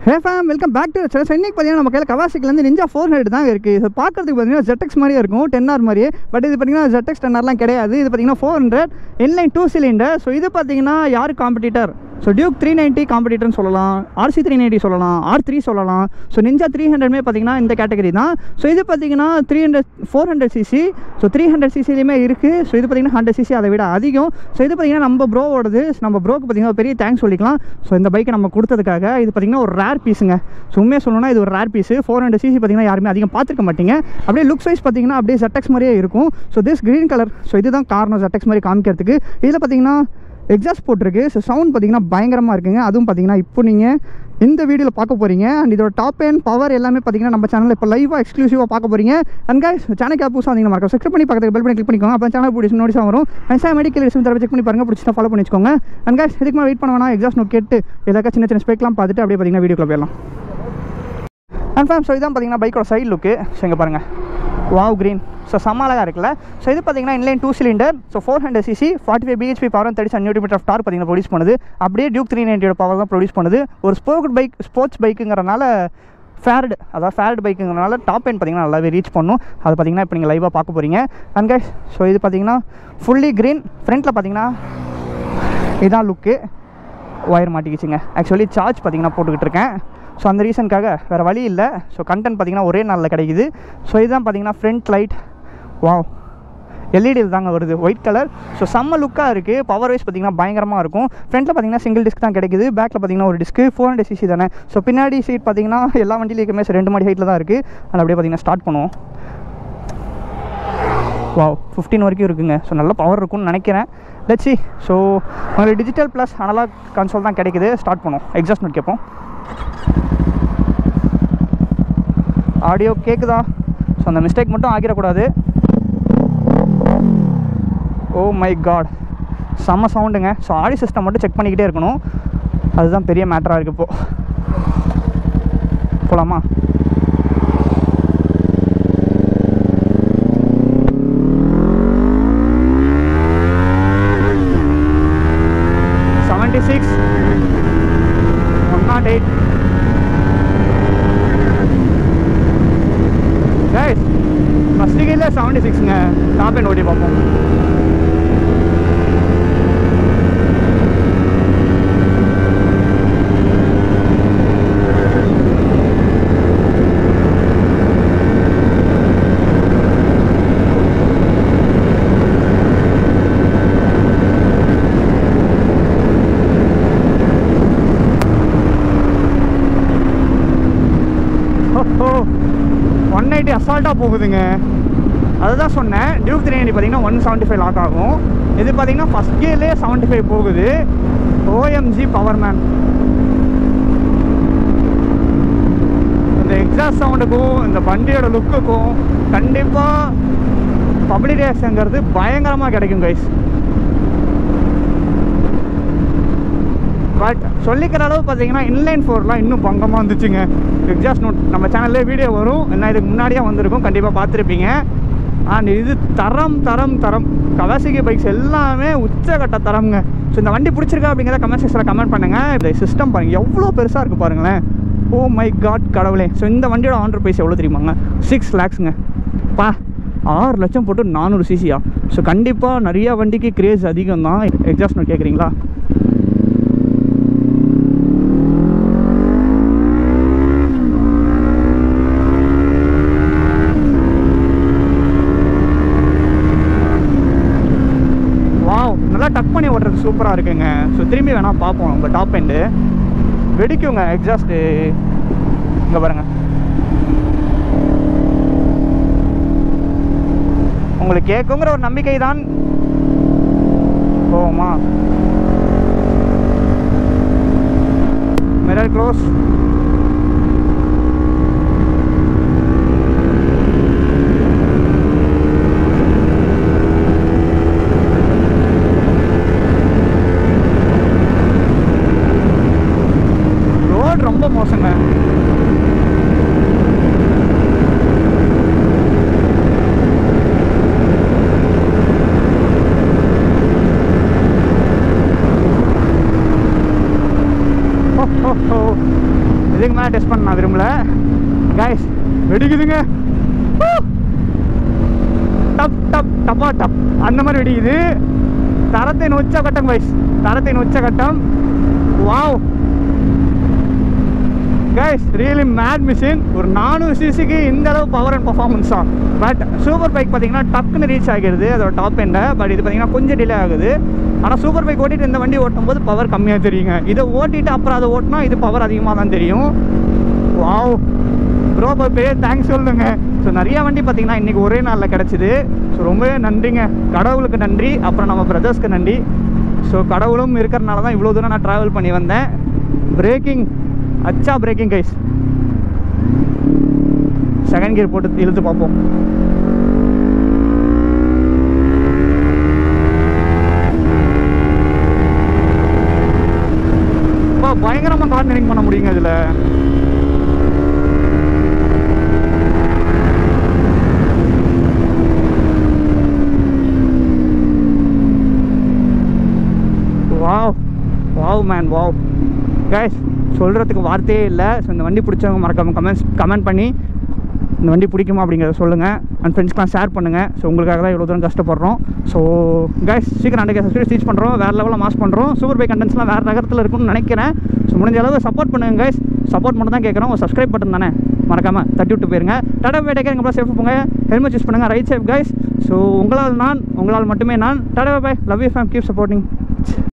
Hey fam welcome back to sir இன்னைக்கு பார்த்தீங்கன்னா நம்ம கையில் கவாசிக்கிலேருந்து நிஞ்சா ஃபோர் ஹண்ட்ரட் தான் இருக்குது ஸோ பார்க்கறதுக்கு பார்த்தீங்கன்னா ஜெட்டெக்ஸ் மாதிரியே இருக்கும் டென் ஆர் மாதிரியே பட் இது பார்த்தீங்கன்னா ஜெட்டெக்ஸ் டென் ஆர்லாம் கிடையாது இது பார்த்தீங்கன்னா four hundred inline two cylinder so இது பார்த்தீங்கன்னா யார் competitor so Duke three ninety காம்படிட்டர்னு சொல்லலாம் ஆர்சி த்ரீ நைன்ட்டி சொல்லலாம் ஆர் த்ரீ சொல்லலாம் ஸோ நிஞ்சா த்ரீ ஹண்ட்ரட்மே பார்த்தீங்கன்னா இந்த கேட்டகரி தான் ஸோ இது பார்த்தீங்கன்னா three hundred four hundred CC so three hundred சிசிலையுமே இருக்குது ஸோ இது பார்த்தீங்கன்னா ஹண்ட்ரட் சிசி அதை விட அதிகம் ஸோ இது பார்த்தீங்கன்னா நம்ம ப்ரோவோடது நம்ம ப்ரோக்கு பார்த்தீங்கன்னா ஒரு பெரிய தேங்க்ஸ் சொல்லிக்கலாம் ஸோ இந்த பைக்கை நம்ம கொடுத்ததுக்காக இது பார்த்தீங்கன்னா ஒரு ரேர் பீஸுங்க ஸோ உண்மையாக சொல்லணும்னா இது ஒரு rare piece four hundred CC பார்த்தீங்கன்னா யாருமே அதிகம் பார்த்துருக்க மாட்டீங்க அப்படியே லுக்ஸ் வைஸ் பார்த்தீங்கன்னா அப்படியே ZX மாதிரியே இருக்கும் so this green colour so இதுதான் காரணம் ZX மாதிரி காமிக்கிறதுக்கு இதில் பார்த்தீங்கன்னா எக்ஸாஸ்ட் போட்டிருக்கு ஸோ சவுண்ட் பார்த்தீங்கன்னா பயங்கரமாக இருக்குங்க அதுவும் பார்த்தீங்கன்னா இப்போ நீங்கள் இந்த வீடியோவில் பார்க்க போகிறீங்க அண்ட் இதோட டாப் அண்ட் பவர் எல்லாமே பார்த்தீங்கன்னா நம்ம சேனலில் இப்போ லைவாக எக்ஸ்க்ளூசிவாக பார்க்க போகிறீங்க அண்ட் guys சேனல் கேப் புதுசாக வந்தீங்கன்னா மறக்காம சப்ஸ்கிரைப் பண்ணி பக்கத்தில் பெல் பண்ணி கிளிக் பண்ணிக்கோங்க அப்போ சேனல் பிடிச்சி நோட்டிஸ் வரும் அண்ட் சார் மெடிக்கல் ரிசம் தர செக் பண்ணி பாருங்க பிடிச்சா ஃபாலோ பண்ணி வச்சுக்கோங்க அண்ட் guys இதுக்கு மேலே வெயிட் பண்ண வேணாம் எக்ஸாஸ்ட் நோட் கேட்டு ஏதாச்சும் சின்ன சின்ன ஸ்பெக்லாம் பார்த்துட்டு அப்படியே பார்த்தீங்கன்னா வீடியோக்குள்ள போயிடலாம் அண்ட் ஃபேம் ஸோ இதான் பார்த்தீங்கன்னா பைக்கோட சைடு லுக்கு ஸோ இங்கே பாருங்கள் வாவ் க்ரீன் ஸோ செம்ம அழகாக இருக்குல்ல ஸோ இது பார்த்தீங்கன்னா inline two cylinder so four hundred CC forty five BHP power thirty seven newton metre of torque பார்த்தீங்கன்னா ப்ரொடியூஸ் பண்ணுது அப்படியே டியூக் த்ரீ நைன்ட்டியோட பவர் தான் ப்ரொடியூஸ் பண்ணுது ஒரு ஸ்போர்ட் பைக் ஸ்போர்ட்ஸ் பைக்குங்கிறனால ஃபேர்டு அதாவது ஃபேர்டு பைக்குங்கிறனால டாப் எண்ட் பார்த்தீங்கன்னா நல்லாவே ரீச் பண்ணும் அது பார்த்தீங்கன்னா இப்போ நீங்கள் லைவாக பார்க்க போகிறீங்க அண்ட் கைஸ் ஸோ இது பார்த்தீங்கன்னா ஃபுல்லி க்ரீன் ஃப்ரண்ட்டில் பார்த்தீங்கன்னா இதான் லுக்கு ஒயர் மாட்டிக்கிச்சுங்க ஆக்சுவலி சார்ஜ் பார்த்தீங்கன்னா போட்டுக்கிட்டு இருக்கேன் ஸோ அந்த ரீசனுக்காக வேறு வழி இல்லை ஸோ கண்டென்ட் பார்த்தீங்கன்னா ஒரே நாளில் கிடைக்குது ஸோ இதுதான் பார்த்தீங்கன்னா ஃப்ரண்ட் லைட் வாவ் எல்இடியில் தாங்க வருது ஒயிட் கலர் ஸோ செம்ம லுக்காக இருக்குது பவர் வைஸ் பார்த்தீங்கன்னா பயங்கரமாக இருக்கும் ஃப்ரண்ட்டில் பார்த்தீங்கன்னா சிங்கிள் டிஸ்க் தான் கிடைக்குது பேக்கில் பார்த்தீங்கன்னா ஒரு டிஸ்க்கு ஃபோர் ஹண்ட்ரட் சிசி தானே ஸோ பின்னாடி சீட் பார்த்தீங்கன்னா எல்லா வண்டியிலையுமே ரெண்டு மாடி ஹைட்டில் தான் இருக்குது அது அப்படியே பார்த்தீங்கன்னா ஸ்டார்ட் பண்ணுவோம் வாவ் ஃபிஃப்டீன் வரைக்கும் இருக்குங்க ஸோ நல்ல பவர் இருக்கும்னு நினைக்கிறேன் லட்சி ஸோ உங்களுக்கு டிஜிட்டல் ப்ளஸ் அனலாக் கன்சோல் தான் கிடைக்குது ஸ்டார்ட் பண்ணுவோம் எக்ஸாஸ்ட் நோட் கேட்போம் ஆடியோ கேட்குதா ஸோ அந்த மிஸ்டேக் மட்டும் ஆகிடக்கூடாது ஓ மை காட் செம்ம சவுண்டுங்க ஸோ ஆடியோ சிஸ்டம் மட்டும் செக் பண்ணிக்கிட்டே இருக்கணும் அதுதான் பெரிய மேட்டராக இருக்குது இப்போது போகலாமா seventy six one not eight guys first கீழே செவன்ட்டி சிக்ஸுங்க டாப் அண்ட் ஓட்டி பார்ப்போம் ஒன் எயிட்டி அசால்ட்டாக போகுதுங்க அதுதான் சொன்னேன் டியூக் த்ரீ நைன்டி பார்த்தீங்கன்னா ஒன் செவன்ட்டி ஃபைவ் லாக் ஆகும் இது பார்த்தீங்கன்னா ஃபஸ்ட் கியர்லேயே செவன்ட்டி ஃபைவ் போகுது ஓஎம்ஜி பவர் மேன் இந்த எக்ஸாஸ்ட் சவுண்டுக்கும் இந்த வண்டியோட லுக்குக்கும் கண்டிப்பாக பப்ளிக் ரேஷங்கிறது பயங்கரமாக கிடைக்கும் கைஸ் பட் சொல்லிக்கிற அளவு பார்த்தீங்கன்னா இன்லைன் ஃபோர்லாம் இன்னும் பங்கமாக வந்துச்சுங்க எக்ஸாஸ்ட் நோட் நம்ம சேனல்லே வீடியோ வரும் என்ன இதுக்கு முன்னாடியே வந்திருக்கும் கண்டிப்பாக பார்த்துருப்பீங்க அண்ட் இது தரம் தரம் தரம் கவாசிகி பைக்ஸ் எல்லாமே உச்சகட்ட தரம்ங்க ஸோ இந்த வண்டி பிடிச்சிருக்கா அப்படிங்கிறத கமெண்ட் செக்ஷனில் கமெண்ட் பண்ணுங்கள் இந்த சிஸ்டம் பாருங்கள் எவ்வளோ பெருசாக இருக்குது பாருங்களேன் ஓ மை காட் கடவுளே ஸோ இந்த வண்டியோட ஆண்டர் ப்ரைஸ் எவ்வளோ தெரியுமாங்க சிக்ஸ் லேக்ஸுங்க பா ஆறு லட்சம் போட்டு நானூறு சிசியா ஸோ கண்டிப்பாக நிறையா வண்டிக்கு கிரேஸ் அதிகம் தான் எக்ஸாஸ்ட் நோட் கேட்குறீங்களா வாவ் நல்லா டக் பண்ணி ஓட்டுறது சூப்பராக இருக்குங்க ஸோ திரும்பி வேணால் பார்ப்போம் நம்ம டாப் எண்டு வெடிக்குங்க எக்ஸாஸ்ட்டு இங்கே பாருங்க உங்களுக்கு கேட்குங்கிற ஒரு நம்பிக்கை தான் போவோமா மிரர் க்ளோஸ் ரோடு ரொம்ப மோசங்க இதுக்கு மேலே டெஸ்ட் பண்ண நான் விரும்பல கைஸ் வெடிக்குதுங்க Woo! டப் டப் டப்பா டப் அந்த மாதிரி வெடிக்குது தரத்தின் உச்சகட்டம் கைஸ் தரத்தின் உச்சகட்டம் wow guys really mad machine ஒரு நானூறு சிசிக்கு இந்த அளவு பவர் அண்ட் பர்ஃபார்மன்ஸ் தான் பட் சூப்பர் பைக் பார்த்தீங்கன்னா டக்குன்னு ரீச் ஆகிடுது அதோட டாப் எண்டை பட் இது பார்த்தீங்கன்னா கொஞ்சம் டிலே ஆகுது ஆனால் சூப்பர் பைக் ஓட்டிட்டு இந்த வண்டி ஓட்டும் போது பவர் கம்மியாக தெரியுங்க இதை ஓட்டிட்டு அப்புறம் அதை ஓட்டினா இது பவர் அதிகமாக தான் தெரியும் வாவ் ப்ரோ பெரிய தேங்க்ஸ் சொல்லுங்க ஸோ நிறைய வண்டி பார்த்தீங்கன்னா இன்றைக்கி ஒரே நாளில் கிடச்சிது ஸோ ரொம்பவே நன்றிங்க கடவுளுக்கு நன்றி அப்புறம் நம்ம பிரதர்ஸ்க்கு நன்றி ஸோ கடவுளும் இருக்கிறனால தான் இவ்வளோ தூரம் நான் ட்ராவல் பண்ணி வந்தேன் பிரேக்கிங் அச்சா பிரேக்கிங் கைஸ் செகண்ட் கியர் போட்டு இழுத்து பார்ப்போம் அப்பா, பயங்கரமா கார்னரிங் பண்ண முடியுங்க இதுல wow wow man wow guys சொல்கிறதுக்கு வார்த்தையே இல்லை ஸோ இந்த வண்டி பிடிச்சவங்க மறக்காம கமெண்ட்ஸ் கமெண்ட் பண்ணி இந்த வண்டி பிடிக்குமா அப்படிங்கிறத சொல்லுங்கள் அண்ட் ஃப்ரெண்ட்ஸ்க்கெலாம் ஷேர் பண்ணுங்கள் ஸோ உங்களுக்காக தான் இவ்வளோ தூரம் கஷ்டப்படுறோம் ஸோ கைஸ் சீக்கிரம் ஹண்ட்ரட் சப்ஸ்கிரைப் ரீச் பண்ணுறோம் வேறு லெவலில் மாஸ் பண்ணுறோம் சூப்பர் பைக் கண்டென்ட்ஸ்லாம் வேறு நகரத்தில் இருக்கும்னு நினைக்கிறேன் ஸோ முடிஞ்ச அளவு சப்போர்ட் பண்ணுங்க கைஸ் சப்போர்ட் மட்டும் தான் கேட்குறோம் சப்ஸ்கிரைப் பட்டன் தானே மறக்காமல் தட்டி விட்டு போயிருங்க டாடா பை டேக்கர் எங்கள் சேஃப் போங்க ஹெல்மெட் யூஸ் பண்ணுங்கள் ரைட் சேஃப் கைஸ் ஸோ உங்களால் நான் உங்களால் மட்டுமே நான் டாடா bye love you fam keep supporting